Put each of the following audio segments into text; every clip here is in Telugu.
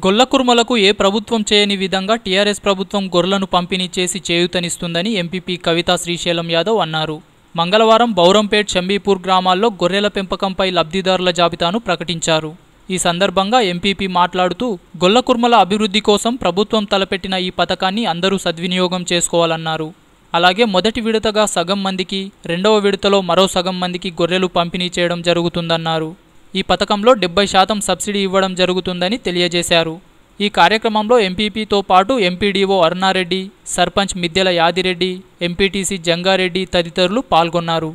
గొల్లకుర్మలకు ఏ ప్రభుత్వం చేయని విధంగా టీఆర్ఎస్ ప్రభుత్వం గొర్రెలను పంపిణీ చేసి చేయూతనిస్తుందని ఎంపీపీ కవితా శ్రీశైలం యాదవ్ అన్నారు మంగళవారం బౌరంపేట్ షంబీపూర్ గ్రామాల్లో గొర్రెల పెంపకంపై లబ్ధిదారుల జాబితాను ప్రకటించారు ఈ సందర్భంగా ఎంపీపీ మాట్లాడుతూ గొల్లకుర్మల అభివృద్ధి కోసం ప్రభుత్వం తలపెట్టిన ఈ పథకాన్ని అందరూ సద్వినియోగం చేసుకోవాలన్నారు అలాగే మొదటి విడతగా సగం మందికి రెండవ విడతలో మరో సగం మందికి గొర్రెలు పంపిణీ చేయడం జరుగుతుందన్నారు ఈ పథకంలో డెబ్బై శాతం సబ్సిడీ ఇవ్వడం జరుగుతుందని తెలియజేశారు ఈ కార్యక్రమంలో ఎంపీపీతో పాటు ఎంపీడీఓ అరుణారెడ్డి సర్పంచ్ మిద్దెల యాదిరెడ్డి ఎంపీటీసీ జంగారెడ్డి తదితరులు పాల్గొన్నారు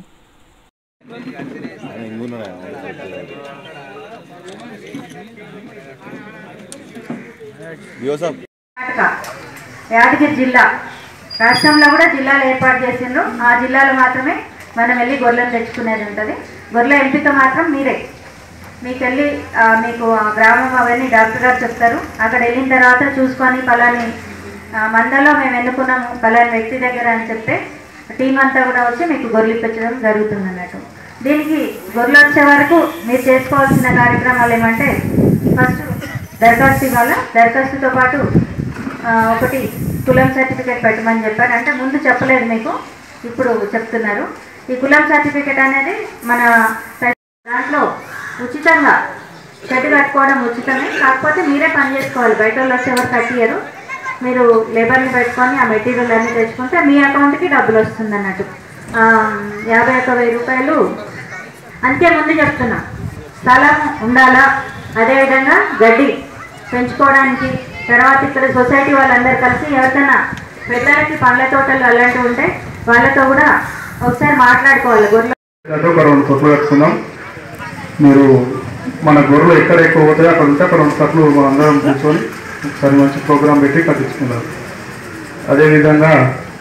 యోసఫ్ కర్ణాటక యాదగిరి జిల్లా రాష్ట్రంలో కూడా జిల్లాలు ఏర్పాటు చేసిండ్రు ఆ జిల్లాలో మాత్రమే మనం వెళ్ళి గొర్రెలను తెచ్చుకునేది ఉంటుంది గొర్రెల ఎంపిక మాత్రం మీరే మీకు వెళ్ళి ఆ, మీకు ఆ గ్రామం అవన్నీ డాక్టర్ గారు చెప్తారు అక్కడ వెళ్ళిన తర్వాత చూసుకొని పలాని ఆ, మందలో మేము ఎన్నుకున్నాము పలాని వ్యక్తి దగ్గర అని చెప్తే టీం అంతా కూడా వచ్చి మీకు గొర్రెలు ఇప్పించడం జరుగుతుంది అన్నట్టు దీనికి గొర్రెలు వచ్చే వరకు మీరు చేసుకోవాల్సిన కార్యక్రమాలు ఏమంటే ఫస్ట్ దరఖాస్తు ఇవ్వాలా దరఖాస్తుతో పాటు ఆ, ఒకటి కులం సర్టిఫికేట్ పెట్టమని చెప్పారు అంటే ముందు చెప్పలేదు మీకు ఇప్పుడు చెప్తున్నారు ఈ కులం సర్టిఫికేట్ అనేది మన దాంట్లో ఉచితంగా షెడ్ కట్టుకోవడం ఉచితమే కాకపోతే మీరే పని చేసుకోవాలి బయట వాళ్ళు వచ్చే ఎవరు కట్టియరు మీరు లేబర్ని పెట్టుకొని ఆ మెటీరియల్ అన్నీ తెచ్చుకుంటే మీ అకౌంట్కి డబ్బులు వస్తుంది అన్నట్టు ఆ, యాభై ఒక్క వెయ్యి రూపాయలు అంతే ముందు చెప్తున్నా స్థలం ఉండాలా అదేవిధంగా గడ్డి పెంచుకోవడానికి తర్వాత ఇక్కడ సొసైటీ వాళ్ళందరూ కలిసి ఎవరికైనా పెద్దలకి పండ్ల తోటలు అలాంటివి ఉంటే వాళ్ళతో కూడా ఒకసారి మాట్లాడుకోవాలి గొర్రెలు అంటే ఒక రెండు తొట్లు కట్టుకుందాం మీరు మన గొర్రెలు ఎక్కడ ఎక్కువ పోతాయో అక్కడ ఉంటే అక్కడ రెండు తట్లు మనం అందరం కూర్చొని ఒకసారి మంచి ప్రోగ్రామ్ పెట్టి కట్టించుకున్నారు అదేవిధంగా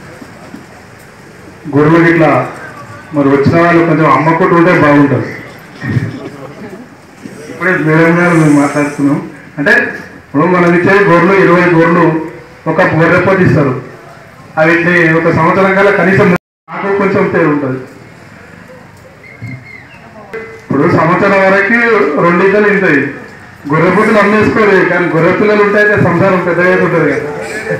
గొర్రెలు ఇట్లా మరి వచ్చిన వాళ్ళు కొంచెం అమ్మకొట్టు ఉంటే బాగుంటుంది ఇప్పుడే మేడం గారు మేము మాట్లాడుతున్నాం అంటే ఇప్పుడు మనం ఇచ్చే గొర్రెలు ఇరవై గొర్రెలు ఒక గొర్రె పోటీ ఇస్తారు అవి ఒక సంవత్సరం కల్లా కనీసం నాకు కొంచెం పేరు ఉంటుంది ఇప్పుడు సంవత్సరం వరకు రెండు ఇద్దరు ఇంటాయి గొర్రె పుట్టలు అమ్మేసుకోరు కానీ గొర్రె పిల్లలు ఉంటే అయితే సంసారం పెద్దగా ఉంటుంది కదా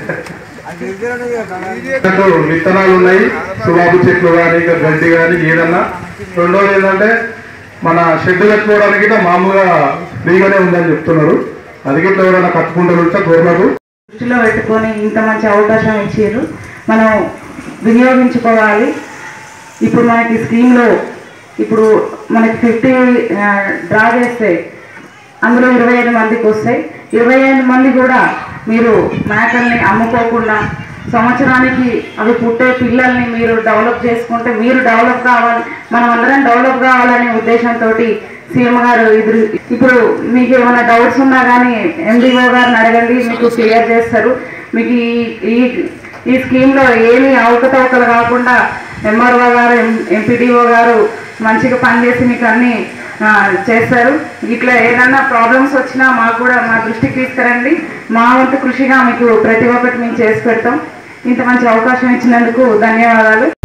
అన్నట్టు విత్తనాలు ఉన్నాయి సుబాబు చెట్లు కానీ ఇంకా గడ్డి కానీ ఏదన్నా రెండోది ఏంటంటే మన షెడ్ కట్టుకోవడానికి కూడా మామూలుగా ఫ్రీగానే ఉందని చెప్తున్నారు అది గిట్ల ఎవరైనా కట్టుకుంటారు ఉంటే గొర్రెలకు దృష్టిలో పెట్టుకొని ఇంత మంచి అవకాశం ఇచ్చారు మనం వినియోగించుకోవాలి ఇప్పుడు మనకి స్కీమ్లో ఇప్పుడు మనకి ఫిఫ్టీ డ్రా చేస్తే అందులో ఇరవై ఐదు మందికి వస్తాయి ఇరవై ఐదు మంది కూడా మీరు మేకల్ని అమ్ముకోకుండా సంవత్సరానికి అవి పుట్టే పిల్లల్ని మీరు డెవలప్ చేసుకుంటే మీరు డెవలప్ కావాలి మనం అందరం డెవలప్ కావాలనే ఉద్దేశంతో సీఎం గారు ఎదురు ఇప్పుడు మీకు ఏమైనా డౌట్స్ ఉన్నా కానీ ఎండిఓ గారిని అడగండి మీకు క్లియర్ చేస్తారు మీకు ఈ ఈ ఈ స్కీమ్లో ఏమీ అవకతవకలు కాకుండా ఎంఆర్ఓ గారు ఎంపీడీఓ గారు మంచిగా పనిచేసి మీకు అన్ని ఆ, చేస్తారు ఇట్లా ఏదన్నా ప్రాబ్లమ్స్ వచ్చినా మాకు కూడా మా దృష్టికి తీసుకురండి మా వంతు కృషిగా మీకు ప్రతి ఒక్కటి మేము చేసి పెడతాం ఇంత మంచి అవకాశం ఇచ్చినందుకు ధన్యవాదాలు